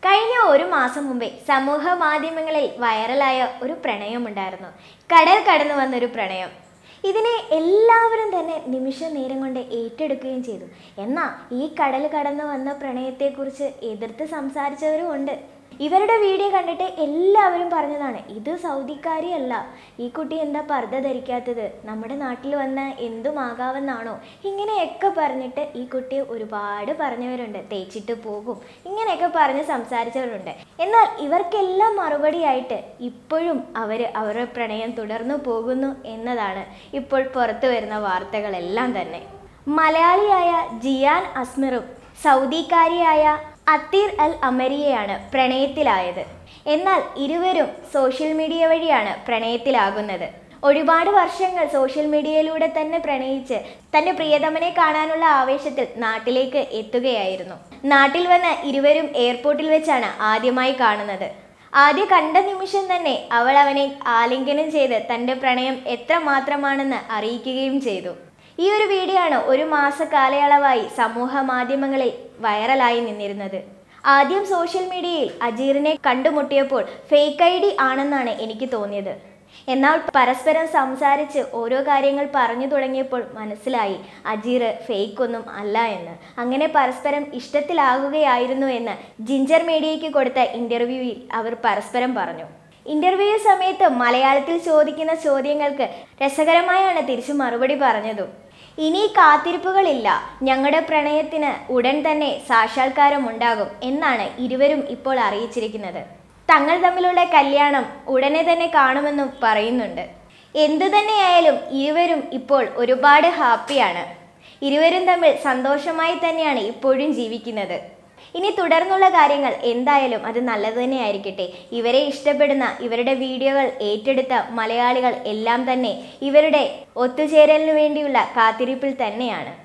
കഴിഞ്ഞ ഒരു മാസം മുമ്പേ സമൂഹ മാധ്യമങ്ങളിൽ വൈറലായ ഒരു പ്രണയമുണ്ടായിരുന്നു കടൽ കടന്നു വന്നൊരു പ്രണയം ഇതിനെ എല്ലാവരും തന്നെ നിമിഷ നേരം കൊണ്ട് ഏറ്റെടുക്കുകയും ചെയ്തു എന്നാൽ ഈ കടൽ കടന്നു വന്ന പ്രണയത്തെക്കുറിച്ച് എതിർത്ത് സംസാരിച്ചവരും ഉണ്ട് ഇവരുടെ വീഡിയോ കണ്ടിട്ട് എല്ലാവരും പറഞ്ഞതാണ് ഇത് സൗദിക്കാരിയല്ല ഈ കുട്ടി എന്താ പർദ്ദ ധരിക്കാത്തത് നമ്മുടെ നാട്ടിൽ വന്ന എന്തുമാകാമെന്നാണോ ഇങ്ങനെയൊക്കെ പറഞ്ഞിട്ട് ഈ കുട്ടിയെ ഒരുപാട് പറഞ്ഞവരുണ്ട് തേച്ചിട്ട് പോകും ഇങ്ങനെയൊക്കെ പറഞ്ഞ് സംസാരിച്ചവരുണ്ട് എന്നാൽ ഇവർക്കെല്ലാം മറുപടിയായിട്ട് ഇപ്പോഴും അവർ അവരുടെ പ്രണയം തുടർന്നു പോകുന്നു എന്നതാണ് ഇപ്പോൾ പുറത്തു വരുന്ന വാർത്തകളെല്ലാം തന്നെ മലയാളിയായ ജിയാൻ അസ്മിറും സൗദിക്കാരിയായ അത്തീർ അൽ അമരിയെയാണ് പ്രണയത്തിലായത് എന്നാൽ ഇരുവരും സോഷ്യൽ മീഡിയ വഴിയാണ് പ്രണയത്തിലാകുന്നത് ഒരുപാട് വർഷങ്ങൾ സോഷ്യൽ മീഡിയയിലൂടെ തന്നെ പ്രണയിച്ച് തന്റെ പ്രിയതമനെ കാണാനുള്ള ആവേശത്തിൽ നാട്ടിലേക്ക് എത്തുകയായിരുന്നു നാട്ടിൽ വന്ന ഇരുവരും എയർപോർട്ടിൽ വെച്ചാണ് ആദ്യമായി കാണുന്നത് ആദ്യ കണ്ട നിമിഷം തന്നെ അവൾ അവനെ ആലിംഗനം ചെയ്ത് തന്റെ പ്രണയം എത്ര മാത്രമാണെന്ന് അറിയിക്കുകയും ചെയ്തു ഈ ഒരു വീഡിയോ ആണ് ഒരു മാസ കാലയളവായി സമൂഹ മാധ്യമങ്ങളിൽ വൈറലായി നിന്നിരുന്നത് ആദ്യം സോഷ്യൽ മീഡിയയിൽ അജീറിനെ കണ്ടുമുട്ടിയപ്പോൾ ഫേക്ക് ഐ ഡി ആണെന്നാണ് എനിക്ക് തോന്നിയത് എന്നാൽ പരസ്പരം സംസാരിച്ച് ഓരോ കാര്യങ്ങൾ പറഞ്ഞു തുടങ്ങിയപ്പോൾ മനസ്സിലായി അജീർ ഫേക്ക് ഒന്നും അല്ല എന്ന് അങ്ങനെ പരസ്പരം ഇഷ്ടത്തിലാകുകയായിരുന്നു എന്ന് ജിഞ്ചർ മീഡിയയ്ക്ക് കൊടുത്ത ഇന്റർവ്യൂവിൽ അവർ പരസ്പരം പറഞ്ഞു ഇന്റർവ്യൂ സമയത്ത് മലയാളത്തിൽ ചോദിക്കുന്ന ചോദ്യങ്ങൾക്ക് രസകരമായാണ് തിരിച്ചു മറുപടി പറഞ്ഞതും ഇനി കാത്തിരിപ്പുകളില്ല ഞങ്ങളുടെ പ്രണയത്തിന് ഉടൻ തന്നെ സാക്ഷാത്കാരം ഉണ്ടാകും എന്നാണ് ഇരുവരും ഇപ്പോൾ അറിയിച്ചിരിക്കുന്നത് തങ്ങൾ തമ്മിലുള്ള കല്യാണം ഉടനെ തന്നെ കാണുമെന്നും പറയുന്നുണ്ട് എന്തു തന്നെയായാലും ഇരുവരും ഇപ്പോൾ ഒരുപാട് ഹാപ്പിയാണ് ഇരുവരും തമ്മിൽ സന്തോഷമായി തന്നെയാണ് ഇപ്പോഴും ജീവിക്കുന്നത് ഇനി തുടർന്നുള്ള കാര്യങ്ങൾ എന്തായാലും അത് നല്ലത് തന്നെ ആയിരിക്കട്ടെ ഇവരെ ഇഷ്ടപ്പെടുന്ന ഇവരുടെ വീഡിയോകൾ ഏറ്റെടുത്ത മലയാളികൾ എല്ലാം തന്നെ ഇവരുടെ ഒത്തുചേരലിനു വേണ്ടിയുള്ള കാത്തിരിപ്പിൽ തന്നെയാണ്